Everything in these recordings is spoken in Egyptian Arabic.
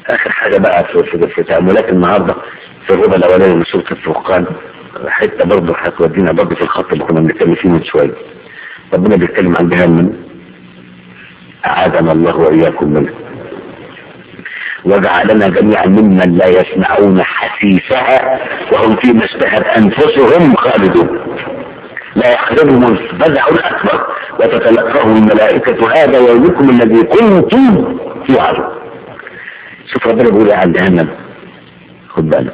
اخر حاجة بقى في, في, في تأملات النهاردة في الربع الاولاني من سورة الفرقان حتة برضه هتودينا برضه في الخط اللي كنا بنتكلم فيه من شوية ربنا بيتكلم عن جهنم أعاذنا الله وإياكم منه وجعلنا جميعا ممن لا يسمعون حسيسها وهم فيما اشتهت أنفسهم خالدون لا يحزنهم الفزع الأكبر وتتلقاهم الملائكة هذا يومكم الذي كنتم توعدون شوف ربنا بيقول عن جهنم خد بالك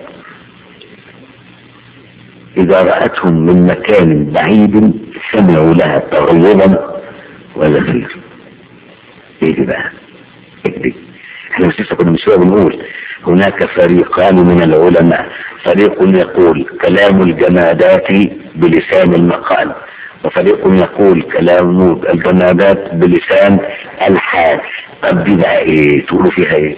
إذا رأتهم من مكان بعيد سمعوا لها تغيظا وزفير ايه دي بقى ايه دي احنا مش لسه كنا من شويه بنقول هناك فريقان من العلماء فريق يقول كلام الجمادات بلسان المقال وفريق يقول كلام الجمادات بلسان الحال طب دي بقى ايه تقولوا فيها ايه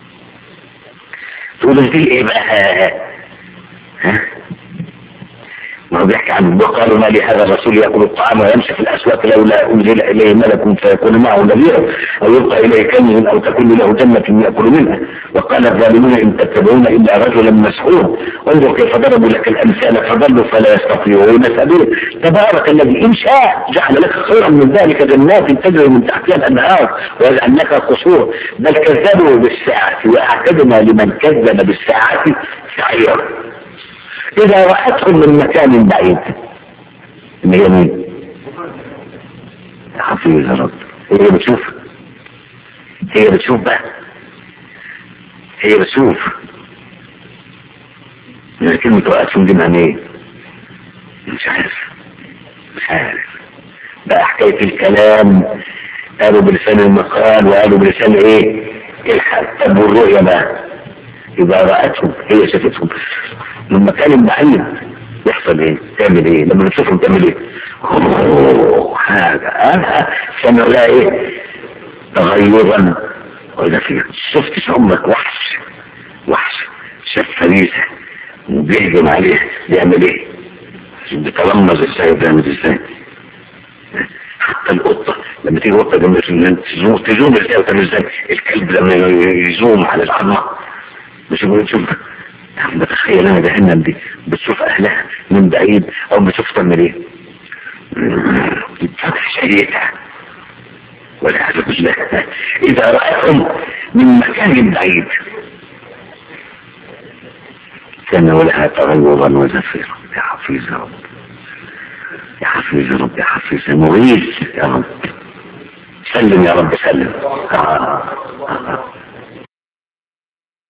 تقولوا دي ايه بقى ها ما هو بيحكي عن وقالوا ما لهذا الرسول ياكل الطعام ويمشي في الاسواق لولا انزل اليه ملك فيكون معه نذيرا او يلقى اليه كنز او تكون له جنه ياكل منها وقال الظالمون ان تتبعون الا رجلا مسحورا انظر كيف ضربوا لك الامثال فضلوا فلا يستطيعون سبيلا تبارك الذي ان شاء جعل لك خيرا من ذلك جنات تجري من تحتها الانهار ويجعل لك قصور بل كذبوا بالساعه واعتدنا لمن كذب بالساعه سعيرا إذا رأتهم من مكان بعيد إن هي مين؟ حفيظ يا رب هي بتشوف هي بتشوف بقى هي بتشوف من كلمة رأتهم دي معنى ايه؟ مش عارف مش عارف بقى حكاية الكلام قالوا بلسان المقال وقالوا بلسان ايه؟ الحق طب والرؤية بقى إذا رأتهم هي شافتهم من مكان بعيد يحصل ايه تعمل ايه لما نشوفهم تعمل ايه اوه حاجة اه سمع لها ايه تغيرا وإذا في شفتش عمرك وحش وحش شاف فريسة وبيهجم عليه بيعمل ايه بتلمز ازاي بيعمل ازاي حتى القطة لما تيجي قطة جنب تزوم تزوم ازاي وتعمل ازاي الكلب لما يزوم على العظمة مش بنشوف بتخيل انا جهنم دي بتشوف اهلها من بعيد او بتشوف تعمل ايه بتفتح شهيتها والعياذ بالله اذا رأتهم من مكان بعيد سمعوا لها تغيظا وزفيرا يا حفيظ يا رب يا حفيظ يا رب يا حفيظ يا مغيث يا رب سلم يا رب سلم آه. آه.